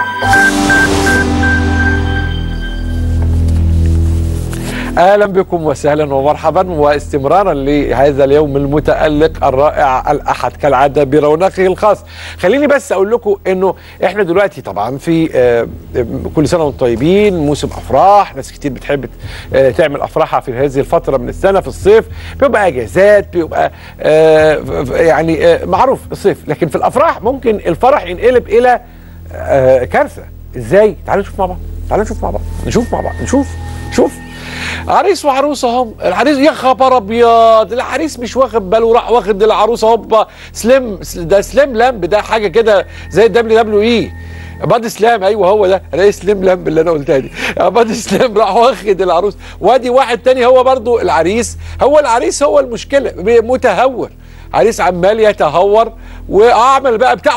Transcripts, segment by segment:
اهلا بكم وسهلا ومرحبا واستمرارا لهذا اليوم المتالق الرائع الاحد كالعاده برونقه الخاص خليني بس اقول لكم انه احنا دلوقتي طبعا في آه، كل سنه وانتم طيبين موسم افراح ناس كتير بتحب آه، تعمل افراحها في هذه الفتره من السنه في الصيف بيبقى اجازات بيبقى آه، ف- ف- يعني آه، معروف الصيف لكن في الافراح ممكن الفرح ينقلب الى آه، كارثه ازاي تعالوا نشوف مع بعض تعالوا نشوف مع بعض نشوف مع بعض نشوف شوف عريس وعروسه هم العريس يا خبر ابيض العريس مش واخد باله راح واخد العروسه هوبا سليم ده سليم لامب ده حاجه كده زي الدبليو دبليو اي بادي سلام ايوه هو ده انا سليم لامب اللي انا قلتها دي بادي سلام راح واخد العروس وادي واحد تاني هو برضو العريس هو العريس هو المشكله متهور عريس عمال يتهور واعمل بقى بتاع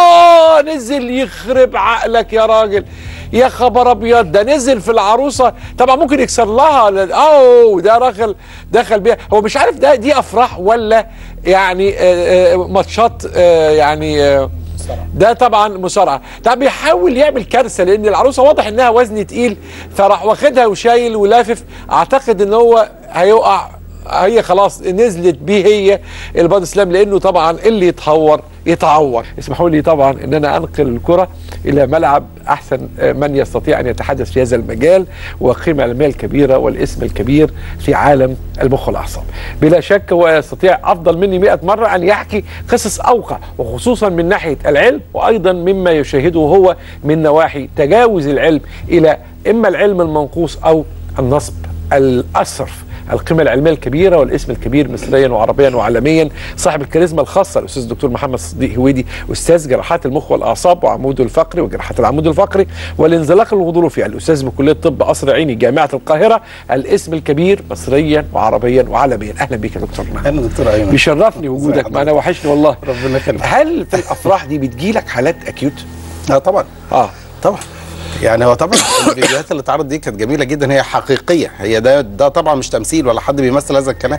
هوبا نزل يخرب عقلك يا راجل يا خبر ابيض ده نزل في العروسه طبعا ممكن يكسر لها ل- اوه ده دخل دخل بيها هو مش عارف ده دي افراح ولا يعني آه، آه، ماتشات آه، يعني آه، ده طبعا مصارعه طب بيحاول يعمل كارثه لان العروسه واضح انها وزن تقيل فراح واخدها وشايل ولافف اعتقد ان هو هيقع هي خلاص نزلت بيه هي البادي سلام لانه طبعا اللي يتهور يتعور اسمحوا لي طبعا ان انا انقل الكره الى ملعب احسن من يستطيع ان يتحدث في هذا المجال والقيمه العلميه الكبيره والاسم الكبير في عالم المخ والاعصاب بلا شك هو يستطيع افضل مني 100 مره ان يحكي قصص اوقع وخصوصا من ناحيه العلم وايضا مما يشاهده هو من نواحي تجاوز العلم الى اما العلم المنقوص او النصب الاسرف القيمة العلمية الكبيرة والاسم الكبير مصريا وعربيا وعالميا صاحب الكاريزما الخاصة الأستاذ الدكتور محمد صديق هويدي أستاذ جراحات المخ والأعصاب وعمود الفقري وجراحات العمود الفقري والانزلاق الغضروفي الأستاذ بكلية طب قصر عيني جامعة القاهرة الاسم الكبير مصريا وعربيا وعالميا أهلا بك يا دكتور محمد اهلا دكتور ايمن بيشرفني وجودك معنا وحشني والله ربنا يخليك هل في الأفراح دي بتجيلك حالات أكيوت؟ اه طبعا اه طبعا يعني هو طبعا الفيديوهات اللي اتعرض دي كانت جميله جدا هي حقيقيه هي ده ده طبعا مش تمثيل ولا حد بيمثل هذا الكلام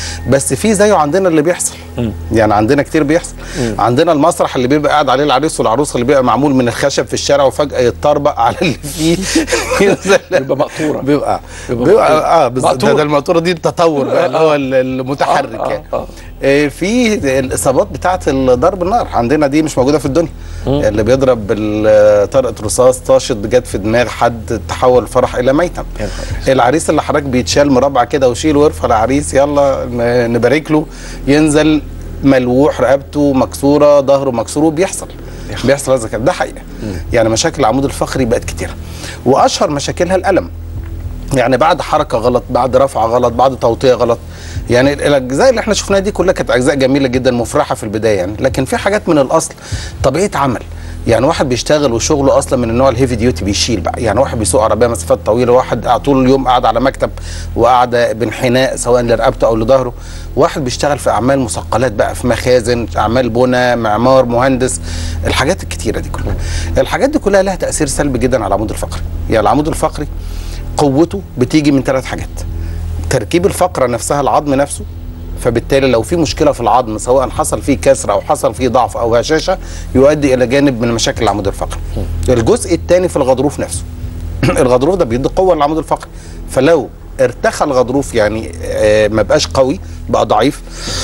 بس في زيه عندنا اللي بيحصل يعني عندنا كتير بيحصل عندنا المسرح اللي بيبقى قاعد عليه العريس والعروسه اللي بيبقى معمول من الخشب في الشارع وفجاه يتطربق على اللي فيه ينزل بيبقى مقطورة. بيبقى بيبقى بيبقى مقطورة. اه بز- ده, مقطورة. ده المقطوره دي التطور بقى اللي هو ال- المتحرك آه، يعني آه. آه، في الاصابات بتاعه ضرب النار عندنا دي مش موجوده في الدنيا اللي بيضرب بال- طلقه رصاص طاشت جت في دماغ حد تحول الفرح الى ميتم يا نهار العريس اللي حضرتك بيتشال مربع كده وشيل وارفع العريس يلا ن- نبارك له ينزل ملوح رقبته مكسوره ظهره مكسور وبيحصل بيحصل هذا الكلام ده حقيقه يعني مشاكل العمود الفقري بقت كتيره واشهر مشاكلها الالم يعني بعد حركه غلط بعد رفعه غلط بعد توطيه غلط يعني الاجزاء اللي احنا شفناها دي كلها كانت اجزاء جميله جدا مفرحه في البدايه يعني لكن في حاجات من الاصل طبيعه عمل يعني واحد بيشتغل وشغله اصلا من النوع الهيفي ديوتي بيشيل بقى يعني واحد بيسوق عربيه مسافات طويله واحد قاعد طول اليوم قاعد على مكتب وقاعده بانحناء سواء لرقبته او لظهره واحد بيشتغل في اعمال مثقلات بقى في مخازن اعمال بناء معمار مهندس الحاجات الكتيره دي كلها الحاجات دي كلها لها تاثير سلبي جدا على العمود الفقري يعني العمود الفقري قوته بتيجي من ثلاث حاجات تركيب الفقره نفسها العظم نفسه فبالتالي لو في مشكله في العظم سواء حصل فيه كسر او حصل فيه ضعف او هشاشه يؤدي الى جانب من مشاكل العمود الفقري الجزء الثاني في الغضروف نفسه الغضروف ده بيدي قوه للعمود الفقري فلو ارتخى الغضروف يعني آه ما بقاش قوي بقى ضعيف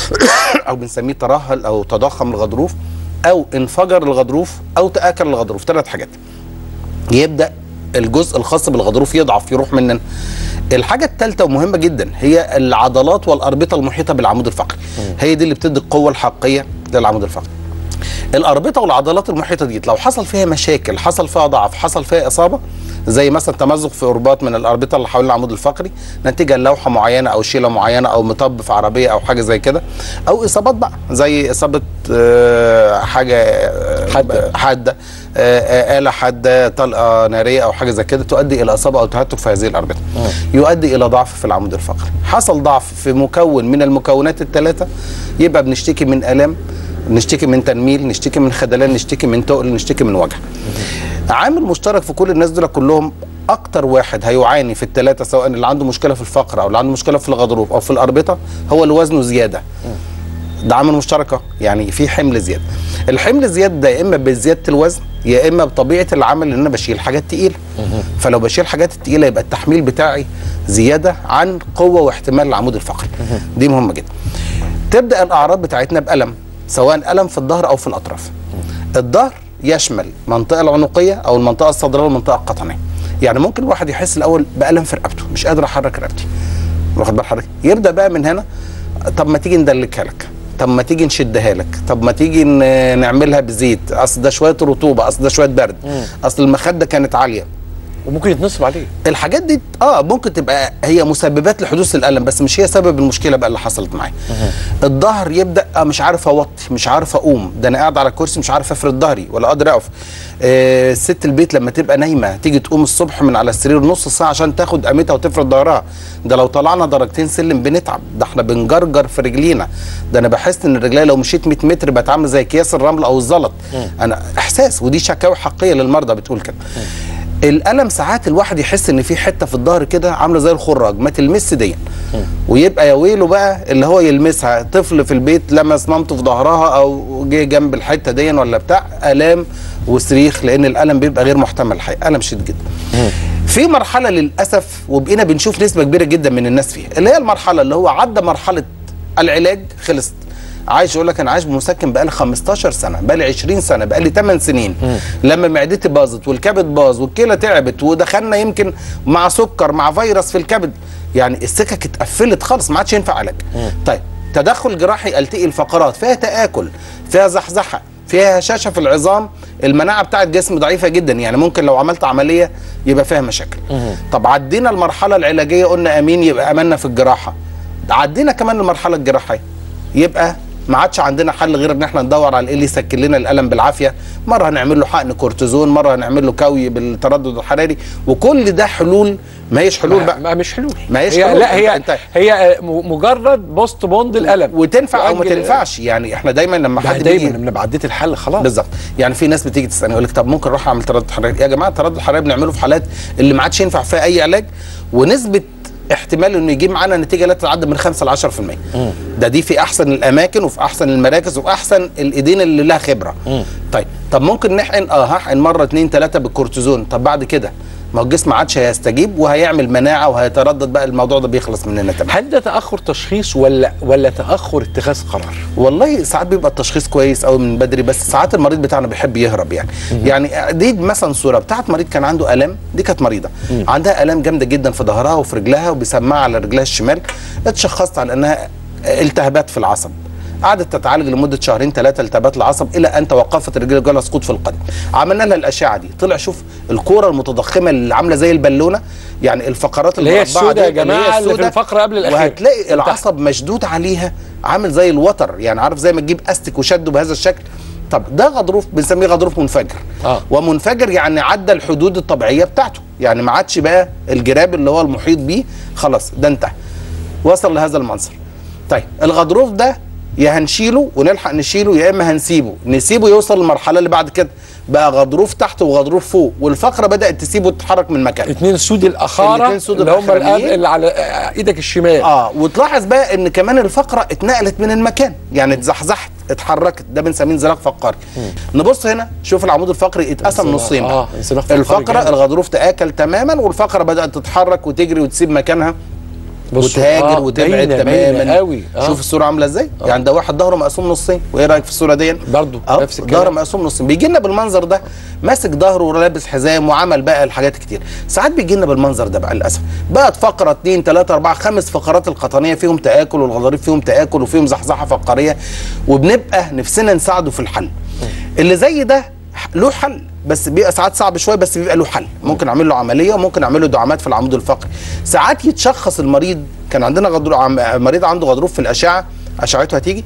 او بنسميه ترهل او تضخم الغضروف او انفجر الغضروف او تاكل الغضروف ثلاث حاجات يبدا الجزء الخاص بالغضروف يضعف يروح مننا الحاجه الثالثه ومهمه جدا هي العضلات والاربطه المحيطه بالعمود الفقري هي دي اللي بتدي القوه الحقيقيه للعمود الفقري الاربطه والعضلات المحيطه دي لو حصل فيها مشاكل حصل فيها ضعف حصل فيها اصابه زي مثلا تمزق في ارباط من الاربطه اللي حوالين العمود الفقري نتيجه لوحه معينه او شيله معينه او مطب في عربيه او حاجه زي كده او اصابات بقى زي اصابه آه، حاجه آه، حادة. حاده آه، آه، آلة حادة طلقة نارية أو حاجة زي كده تؤدي إلى إصابة أو تهتك في هذه الأربطة يؤدي إلى ضعف في العمود الفقري حصل ضعف في مكون من المكونات الثلاثة يبقى بنشتكي من آلام نشتكي من تنميل نشتكي من خدلان نشتكي من تقل نشتكي من وجع عامل مشترك في كل الناس دول كلهم اكتر واحد هيعاني في الثلاثه سواء اللي عنده مشكله في الفقره او اللي عنده مشكله في الغضروف او في الاربطه هو اللي وزنه زياده ده عامل مشتركه يعني في حمل زياده الحمل الزياده ده يا اما بزياده الوزن يا اما بطبيعه العمل ان انا بشيل حاجات تقيله فلو بشيل حاجات تقيله يبقى التحميل بتاعي زياده عن قوه واحتمال العمود الفقري دي مهمه جدا تبدا الاعراض بتاعتنا بالم سواء الم في الظهر او في الاطراف الظهر يشمل المنطقه العنقيه او المنطقه الصدريه والمنطقه القطنيه يعني ممكن الواحد يحس الاول بالم في رقبته مش قادر احرك رقبتي واخد بال حضرتك يبدا بقى من هنا طب ما تيجي ندلكها لك طب ما تيجي نشدها لك طب ما تيجي ن- نعملها بزيت اصل ده شويه رطوبه اصل ده شويه برد اصل المخده كانت عاليه وممكن يتنصب عليه الحاجات دي اه ممكن تبقى هي مسببات لحدوث الالم بس مش هي سبب المشكله بقى اللي حصلت معايا الظهر يبدا آه مش عارف اوطي مش عارف اقوم ده انا قاعد على كرسي مش عارف افرد ظهري ولا قادر اقف آه ست البيت لما تبقى نايمه تيجي تقوم الصبح من على السرير نص ساعه عشان تاخد قامتها وتفرد ظهرها ده لو طلعنا درجتين سلم بنتعب ده احنا بنجرجر في رجلينا ده انا بحس ان رجلي لو مشيت 100 متر بتعامل زي اكياس الرمل او الزلط انا احساس ودي شكاوى حقيقيه للمرضى بتقول كده الالم ساعات الواحد يحس ان في حته في الظهر كده عامله زي الخراج ما تلمس دي ويبقى يا ويله بقى اللي هو يلمسها طفل في البيت لمس مامته في ظهرها او جه جنب الحته دي ولا بتاع الام وصريخ لان الالم بيبقى غير محتمل الحقيقه الم شديد جدا في مرحله للاسف وبقينا بنشوف نسبه كبيره جدا من الناس فيها اللي هي المرحله اللي هو عدى مرحله العلاج خلصت عايش يقول لك انا عايش بمسكن بقالي 15 سنه بقالي 20 سنه بقالي 8 سنين لما معدتي باظت والكبد باظ والكلى تعبت ودخلنا يمكن مع سكر مع فيروس في الكبد يعني السكك اتقفلت خالص ما عادش ينفع علاج طيب تدخل جراحي التقي الفقرات فيها تاكل فيها زحزحه فيها هشاشه في العظام المناعه بتاعت الجسم ضعيفه جدا يعني ممكن لو عملت عمليه يبقى فيها مشاكل طب عدينا المرحله العلاجيه قلنا امين يبقى امنا في الجراحه عدينا كمان المرحله الجراحيه يبقى ما عادش عندنا حل غير ان احنا ندور على ايه اللي يسكن لنا الالم بالعافيه مره هنعمل له حقن كورتيزون مره هنعمل له كوي بالتردد الحراري وكل ده حلول ما هيش حلول بقى ما مش حلول ما هيش هي حلول. لا هي أنت- هي م- مجرد بوست بوند الالم وتنفع او ما تؤجل- تنفعش يعني احنا دايما لما ده حد دايما بيجي لما بعديت الحل خلاص بالظبط يعني في ناس بتيجي تسالني يقول لك طب ممكن اروح اعمل تردد حراري يا جماعه التردد الحراري بنعمله في حالات اللي ما عادش ينفع فيها اي علاج ونسبه احتمال انه يجيب معانا نتيجه لا تتعدى من 5 ل 10% ده دي في احسن الاماكن وفي احسن المراكز وفي احسن الايدين اللي لها خبره طيب طب ممكن نحقن اه هحقن مره اتنين تلاته بالكورتيزون طب بعد كده ما هو الجسم ما عادش هيستجيب وهيعمل مناعه وهيتردد بقى الموضوع ده بيخلص مننا تمام هل ده تاخر تشخيص ولا ولا تاخر اتخاذ قرار والله ساعات بيبقى التشخيص كويس قوي من بدري بس ساعات المريض بتاعنا بيحب يهرب يعني يعني دي مثلا صوره بتاعت مريض كان عنده الام دي كانت مريضه عندها الام جامده جدا في ظهرها وفي رجلها وبيسمعها على رجلها الشمال اتشخصت على انها التهابات في العصب قعدت تتعالج لمده شهرين ثلاثه التهابات العصب الى ان توقفت الرجل جالها سقوط في القدم عملنا لها الاشعه دي طلع شوف الكوره المتضخمه اللي عامله زي البالونه يعني الفقرات اللي هي المربعة السوداء دي يا اللي هي جماعه اللي في السوداء، الفقره قبل الاخير وهتلاقي العصب مشدود عليها عامل زي الوتر يعني عارف زي ما تجيب استك وشده بهذا الشكل طب ده غضروف بنسميه غضروف منفجر آه. ومنفجر يعني عدى الحدود الطبيعيه بتاعته يعني ما عادش بقى الجراب اللي هو المحيط بيه خلاص ده انتهى وصل لهذا المنظر طيب الغضروف ده يا هنشيله ونلحق نشيله يا اما هنسيبه نسيبه يوصل للمرحله اللي بعد كده بقى غضروف تحت وغضروف فوق والفقره بدات تسيبه تتحرك من مكانه اتنين سود الاخاره الاتنين سود اللي هم الآن الأخرانيين. اللي على آه، ايدك الشمال اه وتلاحظ بقى ان كمان الفقره اتنقلت من المكان يعني اتزحزحت اتحركت ده بنسميه انزلاق فقري نبص هنا شوف العمود الفقري اتقسم انزلاق- نصين بقى. آه، انزلاق فقري الفقره جامد. الغضروف تاكل تماما والفقره بدات تتحرك وتجري وتسيب مكانها بصوا، وتهاجر آه، وتبعد باينة- باينة تماما قوي آه. شوف الصوره عامله ازاي يعني ده واحد ظهره مقسوم نصين وايه رايك في الصوره دي برضو اه نفس الكلام. ظهره مقسوم نصين بيجي لنا بالمنظر ده ماسك ظهره ولابس حزام وعمل بقى الحاجات كتير ساعات بيجي لنا بالمنظر ده بقى للاسف بقت فقره 2 3 4 خمس فقرات القطنيه فيهم تاكل والغضاريف فيهم تاكل وفيهم زحزحه فقريه وبنبقى نفسنا نساعده في الحل اللي زي ده له حل بس بيبقى ساعات صعب شويه بس بيبقى له حل ممكن اعمل له عمليه وممكن اعمل له دعامات في العمود الفقري ساعات يتشخص المريض كان عندنا غضروف عم- مريض عنده غضروف في الاشعه اشعته هتيجي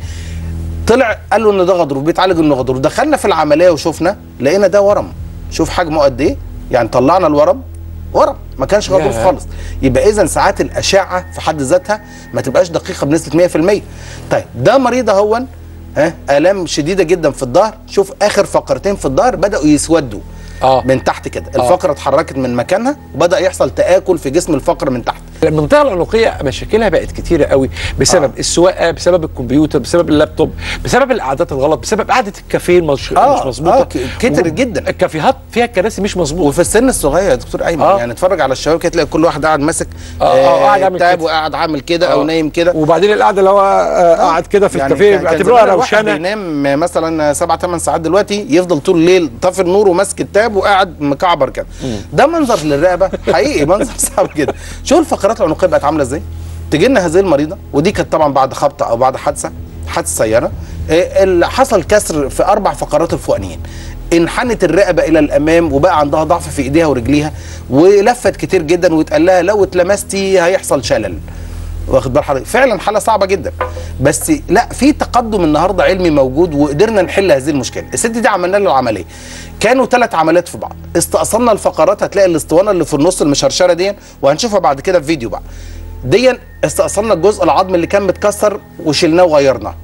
طلع قال له ان ده غضروف بيتعالج انه غضروف دخلنا في العمليه وشفنا لقينا ده ورم شوف حجمه قد ايه يعني طلعنا الورم ورم ما كانش غضروف ياه. خالص يبقى اذا ساعات الاشعه في حد ذاتها ما تبقاش دقيقه بنسبه 100% طيب ده مريض اهون ها الام شديده جدا في الظهر شوف اخر فقرتين في الظهر بداوا يسودوا اه من تحت كده الفقره اتحركت من مكانها وبدا يحصل تاكل في جسم الفقره من تحت المنطقه العنقيه مشاكلها بقت كتيره قوي بسبب آه. السواقه بسبب الكمبيوتر بسبب اللابتوب بسبب القعدات الغلط بسبب قعده الكافيه المش... آه، مش مظبوطه آه، ك- كترت جدا. الكافيهات فيها كراسي مش مظبوطه وفي السن الصغير يا دكتور ايمن آه. يعني اتفرج على الشباب كده تلاقي كل واحد قاعد ماسك آه، آه، قاعد عامل تاب كده. وقاعد عامل كده او آه. نايم كده وبعدين القعده اللي هو آه، قاعد كده في الكافيه كان- كان بيعتبروها زمان الواحد روشنه بينام مثلا سبع ثمان ساعات دلوقتي يفضل طول الليل طافي النور وماسك التاب وقاعد مكعبر كده ده منظر للرقبه حقيقي منظر صعب جدا شوف الفقرات العنقيه بقت عامله ازاي تجي لنا هذه المريضه ودي كانت طبعا بعد خبطه او بعد حادثه حادثه سياره إيه، اللي حصل كسر في اربع فقرات الفوقانيين انحنت الرقبه الى الامام وبقى عندها ضعف في ايديها ورجليها ولفت كتير جدا واتقال لها لو اتلمستي هيحصل شلل واخد بال حضرتك فعلا حاله صعبه جدا بس لا في تقدم النهارده علمي موجود وقدرنا نحل هذه المشكله الست دي عملنا لها العمليه كانوا ثلاث عمليات في بعض استأصلنا الفقرات هتلاقي الاسطوانه اللي في النص المشرشره دي وهنشوفها بعد كده في فيديو بقى دي استأصلنا الجزء العظمي اللي كان متكسر وشلناه وغيرناه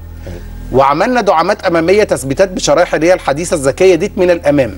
وعملنا دعامات اماميه تثبيتات بشرايح اللي هي الحديثه الذكيه دي من الامام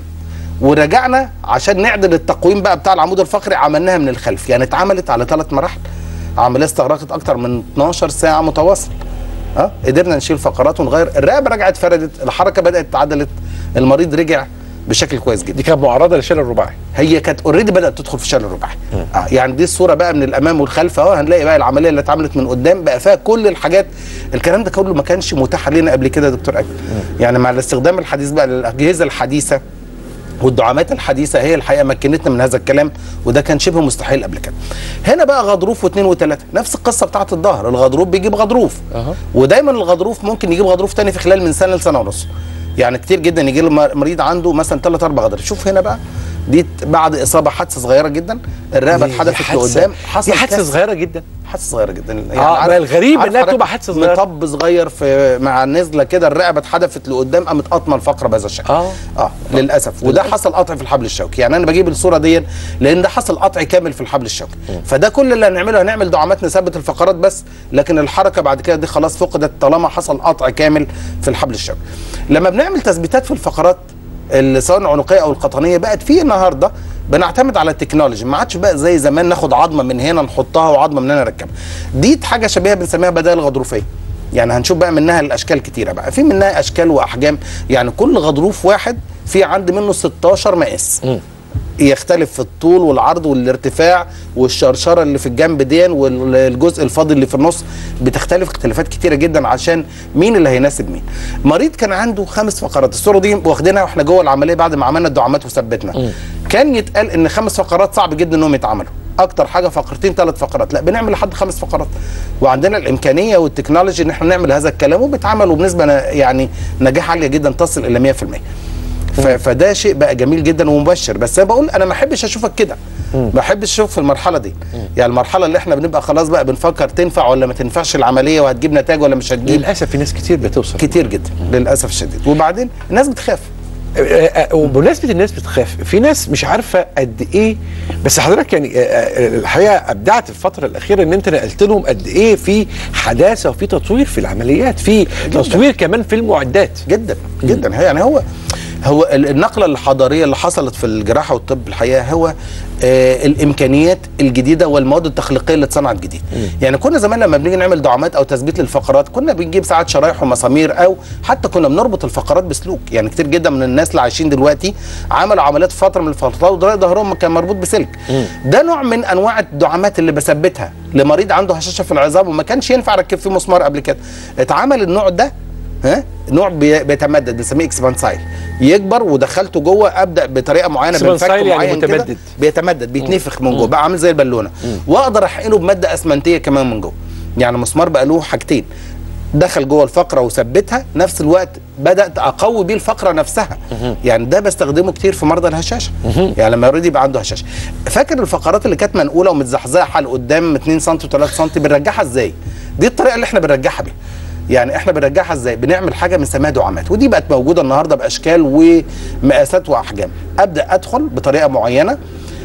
ورجعنا عشان نعدل التقويم بقى بتاع العمود الفقري عملناها من الخلف يعني اتعملت على ثلاث مراحل عمليه استغرقت اكتر من 12 ساعه متواصل اه قدرنا نشيل فقرات ونغير الرقبه رجعت فردت الحركه بدات اتعدلت المريض رجع بشكل كويس جدا دي كانت معرضه للشلل الرباعي هي كانت اوريدي بدات تدخل في الشلل الرباعي آه يعني دي الصوره بقى من الامام والخلف اهو هنلاقي بقى العمليه اللي اتعملت من قدام بقى فيها كل الحاجات الكلام ده كله ما كانش متاح لنا قبل كده يا دكتور اكرم يعني مع الاستخدام الحديث بقى للاجهزه الحديثه والدعامات الحديثه هي الحقيقه مكنتنا من هذا الكلام وده كان شبه مستحيل قبل كده. هنا بقى غضروف واثنين وثلاثه نفس القصه بتاعت الظهر الغضروف بيجيب غضروف أها. ودايما الغضروف ممكن يجيب غضروف تاني في خلال من سنه لسنه ونص. يعني كتير جدا يجي له مريض عنده مثلا ثلاث اربع غضروف شوف هنا بقى دي بعد اصابه حادثه صغيره جدا الرقبه دي اتحدفت حادثة- لقدام دي حادثه كسر. صغيره جدا حادثه صغيره جدا يعني آه، عارف- بقى الغريب عارف إنها حضرتك تبقى حادثة صغيرة. مطب صغير في مع النزله كده الرقبه اتحدفت لقدام قامت قطمه الفقره بهذا الشكل آه. اه للاسف وده حصل قطع في الحبل الشوكي يعني انا بجيب الصوره دي لان ده حصل قطع كامل في الحبل الشوكي فده كل اللي هنعمله هنعمل دعامات نثبت الفقرات بس لكن الحركه بعد كده دي خلاص فقدت طالما حصل قطع كامل في الحبل الشوكي لما بنعمل تثبيتات في الفقرات ال- سواء العنقيه او القطنيه بقت في النهارده بنعتمد على التكنولوجي ما عادش بقى زي زمان ناخد عظمه من هنا نحطها وعظمه من هنا نركبها دي حاجه شبيهه بنسميها بدائل غضروفيه يعني هنشوف بقى منها الاشكال كتيره بقى في منها اشكال واحجام يعني كل غضروف واحد في عندي منه 16 مقاس يختلف في الطول والعرض والارتفاع والشرشره اللي في الجنب دي والجزء الفاضي اللي في النص بتختلف اختلافات كتيره جدا عشان مين اللي هيناسب مين مريض كان عنده خمس فقرات الصوره دي واخدينها واحنا جوه العمليه بعد ما عملنا الدعامات وثبتنا كان يتقال ان خمس فقرات صعب جدا انهم يتعملوا اكتر حاجه فقرتين ثلاث فقرات لا بنعمل لحد خمس فقرات وعندنا الامكانيه والتكنولوجي ان احنا نعمل هذا الكلام وبيتعمل وبنسبه ن- يعني نجاح عاليه جدا تصل الى 100% ف- فده شيء بقى جميل جدا ومبشر بس انا بقول انا ما احبش اشوفك كده ما احبش اشوفك في المرحله دي يعني المرحله اللي احنا بنبقى خلاص بقى بنفكر تنفع ولا ما تنفعش العمليه وهتجيب نتائج ولا مش هتجيب للاسف في ناس كتير بتوصل كتير جدا للاسف الشديد وبعدين الناس بتخاف آه، آه، وبمناسبه الناس بتخاف في ناس مش عارفه قد ايه بس حضرتك يعني آه، آه، الحقيقه ابدعت الفتره الاخيره ان انت نقلت لهم قد ايه في حداثه وفي تطوير في العمليات في تطوير كمان في المعدات جدا جدا هي يعني هو هو ال- النقله الحضاريه اللي حصلت في الجراحه والطب الحقيقه هو آه الامكانيات الجديده والمواد التخليقيه اللي اتصنعت جديد يعني كنا زمان لما بنيجي نعمل دعامات او تثبيت للفقرات كنا بنجيب ساعات شرايح ومسامير او حتى كنا بنربط الفقرات بسلوك يعني كتير جدا من الناس اللي عايشين دلوقتي عملوا عمليات في فتره من الفترات وده ظهرهم كان مربوط بسلك ده نوع من انواع الدعامات اللي بثبتها لمريض عنده هشاشه في العظام وما كانش ينفع اركب فيه مسمار قبل كده اتعمل النوع ده ها نوع بي- بيتمدد بنسميه اكسبانسايل يكبر ودخلته جوه ابدا بطريقه معينه Expansile بنفك يعني معين كده متمدد. بيتمدد بيتنفخ من جوه بقى عامل زي البالونه واقدر احقنه بماده اسمنتيه كمان من جوه يعني مسمار بقى له حاجتين دخل جوه الفقره وثبتها نفس الوقت بدات اقوي بيه الفقره نفسها يعني ده بستخدمه كتير في مرضى الهشاشه يعني لما يريد يبقى عنده هشاشه فاكر الفقرات اللي كانت منقوله ومتزحزحه لقدام 2 سم و3 سم بنرجعها ازاي دي الطريقه اللي احنا بنرجعها بيها يعني احنا بنرجعها ازاي بنعمل حاجه بنسميها دعامات ودي بقت موجوده النهارده باشكال ومقاسات واحجام ابدا ادخل بطريقه معينه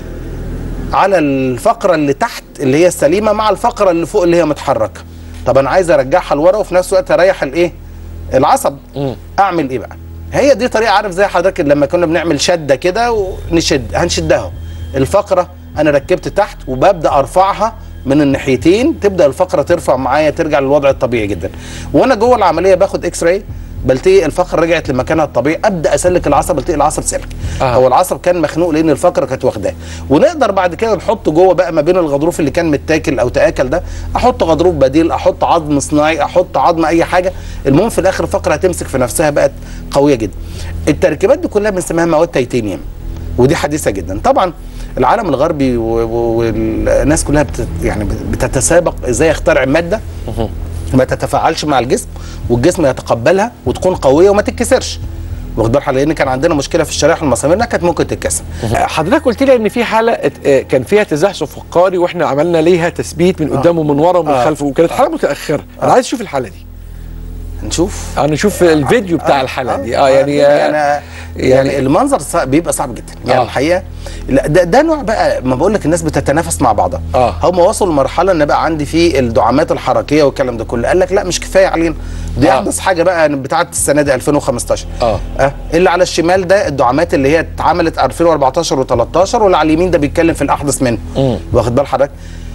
على الفقره اللي تحت اللي هي السليمه مع الفقره اللي فوق اللي هي متحركه طب انا عايز ارجعها لورا وفي نفس الوقت اريح الايه العصب اعمل ايه بقى هي دي طريقه عارف زي حضرتك لما كنا بنعمل شده كده ونشد هنشدها الفقره انا ركبت تحت وببدا ارفعها من الناحيتين تبدا الفقره ترفع معايا ترجع للوضع الطبيعي جدا وانا جوه العمليه باخد اكس راي بلتقي الفقره رجعت لمكانها الطبيعي ابدا اسلك العصب التقي العصب سلك آه. آه. هو العصب كان مخنوق لان الفقره كانت واخداه ونقدر بعد كده نحط جوه بقى ما بين الغضروف اللي كان متاكل او تاكل ده احط غضروف بديل احط عظم صناعي احط عظم اي حاجه المهم في الاخر الفقره هتمسك في نفسها بقت قويه جدا التركيبات دي كلها بنسميها مواد تيتانيوم ودي حديثه جدا طبعا العالم الغربي و- و- والناس كلها بت يعني بتتسابق ازاي يخترع ماده ما تتفاعلش مع الجسم والجسم يتقبلها وتكون قويه وما تتكسرش واخد بالك لان كان عندنا مشكله في الشرايح المسامير انها كانت ممكن تتكسر حضرتك قلت لي ان في حاله ات- آه، كان فيها تزحزح فقاري واحنا عملنا ليها تثبيت من قدام ومن ورا ومن آه. خلف وكانت حاله متاخره انا عايز اشوف الحاله دي نشوف انا اشوف الفيديو بتاع الحاله دي اه يعني آه، يعني, يعني يعني- المنظر صع- بيبقى صعب جدا يعني آه. آه. الحقيقه لا ده, ده نوع بقى ما بقول لك الناس بتتنافس مع بعضها آه. هم وصلوا لمرحله ان بقى عندي في الدعامات الحركيه والكلام ده كله قال لك لا مش كفايه علينا دي آه. آه. احدث حاجه بقى بتاعه السنه دي 2015 آه. اه اللي على الشمال ده الدعامات اللي هي اتعملت 2014 و13 واللي على اليمين ده بيتكلم في الاحدث منه مم. واخد بال حضرتك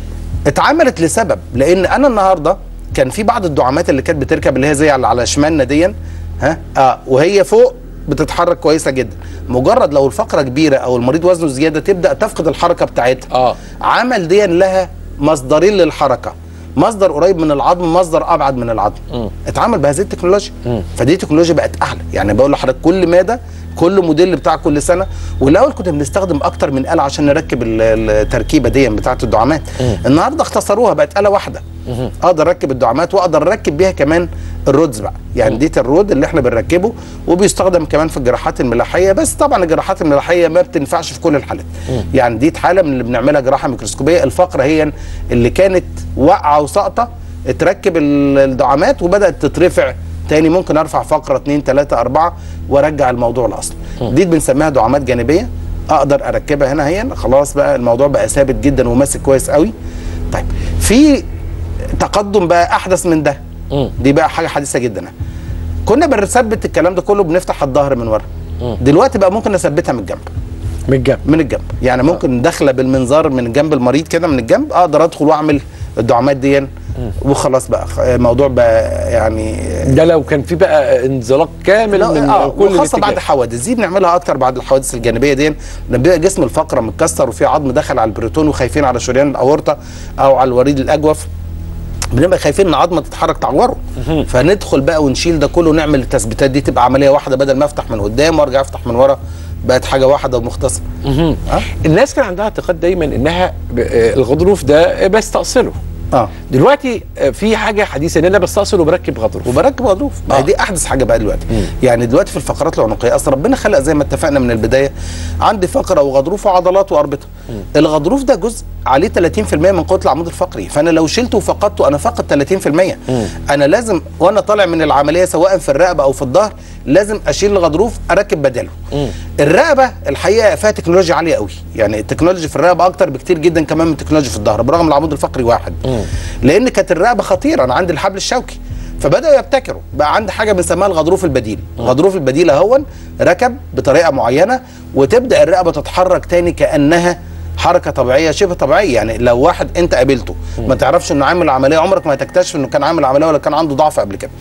اتعملت لسبب لان انا النهارده كان في بعض الدعامات اللي كانت بتركب اللي هي زي على على شمالنا ديا ها اه وهي فوق بتتحرك كويسه جدا مجرد لو الفقره كبيره او المريض وزنه زياده تبدا تفقد الحركه بتاعتها اه عمل ديا لها مصدرين للحركه مصدر قريب من العظم مصدر ابعد من العظم مم. اتعمل بهذه التكنولوجيا مم. فدي تكنولوجيا بقت اعلى يعني بقول لحضرتك كل ماده كل موديل بتاع كل سنه والاول كنا بنستخدم اكتر من اله عشان نركب ال- التركيبه دي بتاعه الدعامات النهارده اختصروها بقت اله واحده اقدر اركب الدعامات واقدر اركب بيها كمان الرودز بقى يعني ديت الرود اللي احنا بنركبه وبيستخدم كمان في الجراحات الملاحيه بس طبعا الجراحات الملاحيه ما بتنفعش في كل الحالات يعني ديت حاله من اللي بنعملها جراحه ميكروسكوبيه الفقره هي اللي كانت واقعه وساقطه اتركب ال- الدعامات وبدات تترفع تاني ممكن ارفع فقره 2 3 4 وارجع الموضوع لاصله دي بنسميها دعامات جانبيه اقدر اركبها هنا هي خلاص بقى الموضوع بقى ثابت جدا وماسك كويس قوي طيب في تقدم بقى احدث من ده مم. دي بقى حاجه حديثه جدا كنا بنثبت الكلام ده كله بنفتح الظهر من ورا مم. دلوقتي بقى ممكن اثبتها من الجنب من الجنب من الجنب يعني ممكن داخله بالمنظار من جنب المريض كده من الجنب اقدر ادخل واعمل الدعامات دي وخلاص بقى خ- الموضوع بقى يعني ده لو كان في بقى انزلاق كامل لا من اه كل وخاصه الاتجاه. بعد حوادث دي بنعملها اكتر بعد الحوادث الجانبيه دي لما بيبقى جسم الفقره متكسر وفي عظم دخل على البريتون وخايفين على شريان الاورطه او على الوريد الاجوف بنبقى خايفين ان عظمه تتحرك تعوره فندخل بقى ونشيل ده كله ونعمل التثبيتات دي تبقى عمليه واحده بدل ما افتح من قدام وارجع افتح من ورا بقت حاجه واحده ومختصره مهم. اه الناس كان عندها اعتقاد دايما انها ب- آه، الغضروف ده بستأصله اه دلوقتي آه، في حاجه حديثه ان انا بستأصل وبركب غضروف وبركب غضروف ما آه. هي دي احدث حاجه بقى دلوقتي مم. يعني دلوقتي في الفقرات العنقيه اصل ربنا خلق زي ما اتفقنا من البدايه عندي فقره وغضروف وعضلات واربطه الغضروف ده جزء عليه 30% من قوه العمود الفقري فانا لو شلته وفقدته انا فقد 30% انا لازم وانا طالع من العمليه سواء في الرقبه او في الظهر لازم اشيل الغضروف اركب بداله مم. الرقبه الحقيقه فيها تكنولوجيا عاليه قوي يعني التكنولوجيا في الرقبه اكتر بكتير جدا كمان من التكنولوجيا في الظهر برغم العمود الفقري واحد مم. لان كانت الرقبه خطيره انا عندي الحبل الشوكي فبداوا يبتكروا بقى عندي حاجه بنسميها الغضروف البديل الغضروف البديل اهون ركب بطريقه معينه وتبدا الرقبه تتحرك تاني كانها حركه طبيعيه شبه طبيعيه يعني لو واحد انت قابلته ما تعرفش انه عامل عمليه عمرك ما هتكتشف انه كان عامل عمليه ولا كان عنده ضعف قبل كده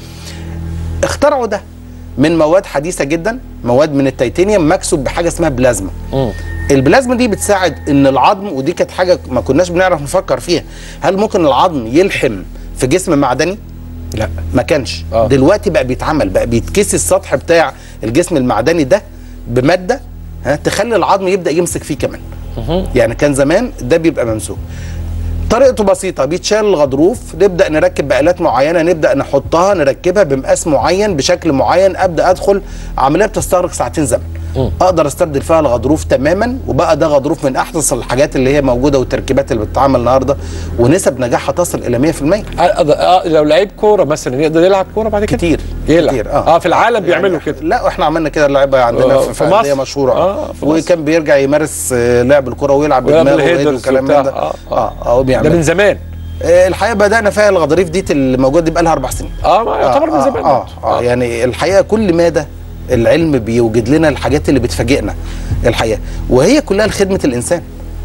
اخترعوا ده من مواد حديثه جدا مواد من التيتانيوم مكسوب بحاجه اسمها بلازما مم. البلازما دي بتساعد ان العظم ودي كانت حاجه ما كناش بنعرف نفكر فيها هل ممكن العظم يلحم في جسم معدني لا ما كانش آه. دلوقتي بقى بيتعمل بقى بيتكسي السطح بتاع الجسم المعدني ده بماده ها تخلي العظم يبدا يمسك فيه كمان مهم. يعني كان زمان ده بيبقى ممسوك طريقته بسيطة بيتشال الغضروف نبدأ نركب بآلات معينة نبدأ نحطها نركبها بمقاس معين بشكل معين أبدأ أدخل عملية بتستغرق ساعتين زمن مم. أقدر أستبدل فيها الغضروف تماما وبقى ده غضروف من أحدث الحاجات اللي هي موجودة والتركيبات اللي بتتعمل النهاردة ونسب نجاحها تصل إلى 100% آه، آه، لو لعيب كوره مثلا يقدر يلعب كوره بعد كده كتير يلعب كتير اه, في العالم بيعملوا يعني كده لا واحنا عملنا كده اللعيبه عندنا آه، في, في في أندية مصر. مشهوره آه، في مصر. وكان بيرجع يمارس آه، لعب الكره ويلعب ويلعب بدماغه وإيده الهيدرز والكلام من وبتاع. ده آه، اه آه. اه هو ده بيعمل من زمان آه، الحقيقه بدانا فيها الغضاريف دي اللي موجوده دي بقى لها اربع سنين اه ما يعتبر من آه زمان آه, آه, يعني الحقيقه كل ماده العلم بيوجد لنا الحاجات اللي بتفاجئنا الحقيقه وهي كلها لخدمه الانسان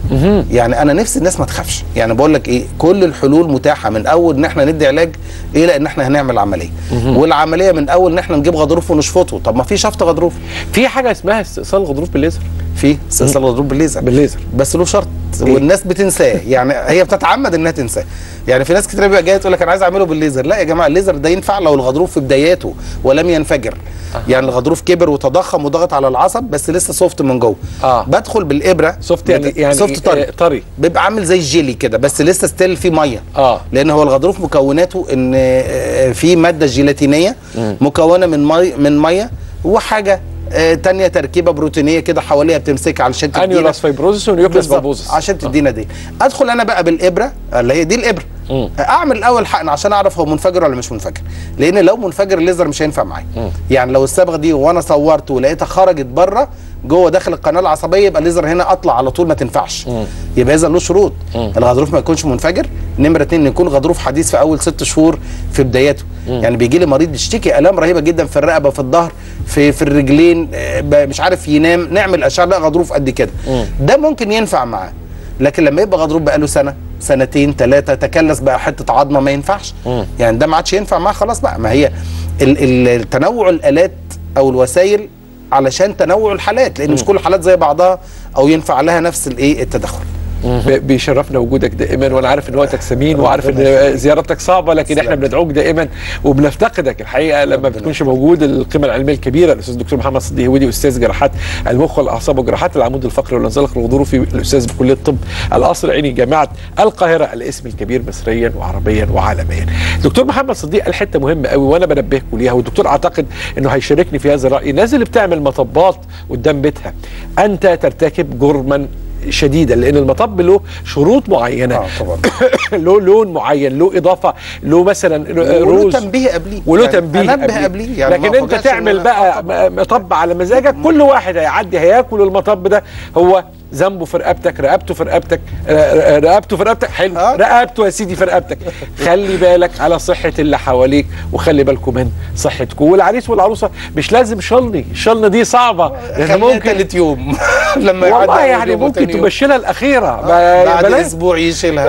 يعني انا نفسي الناس ما تخافش يعني بقول لك ايه كل الحلول متاحه من اول ان احنا ندي علاج الى ان احنا هنعمل عمليه والعمليه من اول ان احنا نجيب غضروف ونشفطه طب ما في شفط غضروف في حاجه اسمها استئصال الغضروف بالليزر في استئصال غضروف بالليزر بالليزر بس له شرط إيه؟ والناس بتنساه يعني هي بتتعمد انها تنساه يعني في ناس كتير بيبقى جايه تقول لك انا عايز اعمله بالليزر لا يا جماعه الليزر ده ينفع لو الغضروف في بداياته ولم ينفجر يعني الغضروف كبر وتضخم وضغط على العصب بس لسه سوفت من جوه آه. بدخل بالابره سوفت يعني بت- يعني سوفت طري آه، طري بيبقى عامل زي الجيلي كده بس لسه ستيل فيه ميه اه لان هو الغضروف مكوناته ان آه، في ماده جيلاتينيه مكونه من مي من ميه وحاجه آه، تانية تركيبه بروتينيه كده حواليها بتمسكها علشان تدينا انيولاس فايبروزس ونيوكليس بالظبط، بالبوزس عشان تدينا دي ادخل انا بقى بالابره اللي هي دي الابره مم. اعمل الاول حقن عشان اعرف هو منفجر ولا مش منفجر لان لو منفجر الليزر مش هينفع معايا يعني لو الصبغه دي وانا صورت ولقيتها خرجت بره جوه داخل القناه العصبيه يبقى الليزر هنا اطلع على طول ما تنفعش يبقى اذا له شروط الغضروف ما يكونش منفجر نمره اتنين يكون غضروف حديث في اول ست شهور في بدايته يعني بيجي لي مريض بيشتكي الام رهيبه جدا في الرقبه في الظهر في في الرجلين آه، ب- مش عارف ينام نعمل اشعه لا غضروف قد كده ده ممكن ينفع معاه لكن لما يبقى غضروف بقاله سنه سنتين ثلاثه تكلس بقى حته عظمه ما ينفعش يعني ده ما عادش ينفع معاه خلاص بقى ما هي ال- ال- تنوع الالات او الوسائل علشان تنوع الحالات لان مش كل الحالات زي بعضها او ينفع لها نفس الايه التدخل ب- بيشرفنا وجودك دائما وانا عارف ان وقتك ثمين وعارف ان زيارتك صعبه لكن احنا بندعوك دائما وبنفتقدك الحقيقه لما بتكونش موجود القيمه العلميه الكبيره الاستاذ الدكتور محمد صديق هودي استاذ جراحات المخ والاعصاب وجراحات العمود الفقري والانزلاق الغضروفي الاستاذ بكليه الطب القصر العيني جامعه القاهره الاسم الكبير مصريا وعربيا وعالميا. دكتور محمد صديق قال حته مهمه قوي وانا بنبهكم ليها والدكتور اعتقد انه هيشاركني في هذا الراي الناس اللي بتعمل مطبات قدام بيتها انت ترتكب جرما شديدا لان المطب له شروط معينه اه طبعا له لون معين له اضافه له مثلا وله روز تنبيه قبليه وله يعني تنبيه انبه قبليه يعني لكن ما انت أفاجئش تعمل إن أنا- بقى آه طبعاً. م- مطب على مزاجك كل واحد هيعدي هياكل المطب ده هو ذنبه في رقبتك رقبته في رقبتك ر- ر- رقبته في رقبتك حلو آه. رقبته يا سيدي في رقبتك خلي بالك على صحه اللي حواليك وخلي بالكم من صحتكم والعريس والعروسه مش لازم شلني الشلنه دي صعبه لان خليها ممكن تالت يوم لما والله يعدي يعني يوم ممكن وتاني يوم. تمشيلها الاخيره آه، ما- بعد بلاش اسبوع يشيلها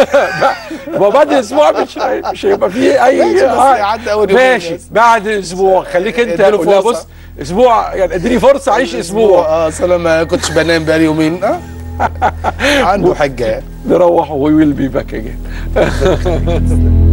وبعد اسبوع مش هي- مش هيبقى فيه اي ماشي، بس آه، يعدي أول يومين ماشي بس. بعد اسبوع خليك انت اديله قول لها فرصة. بص اسبوع يعني اديني فرصه اعيش اسبوع اه اصل انا ما كنتش بنام بقالي يومين اه عنده حجه يعني نروح وي ويل بي باك اجين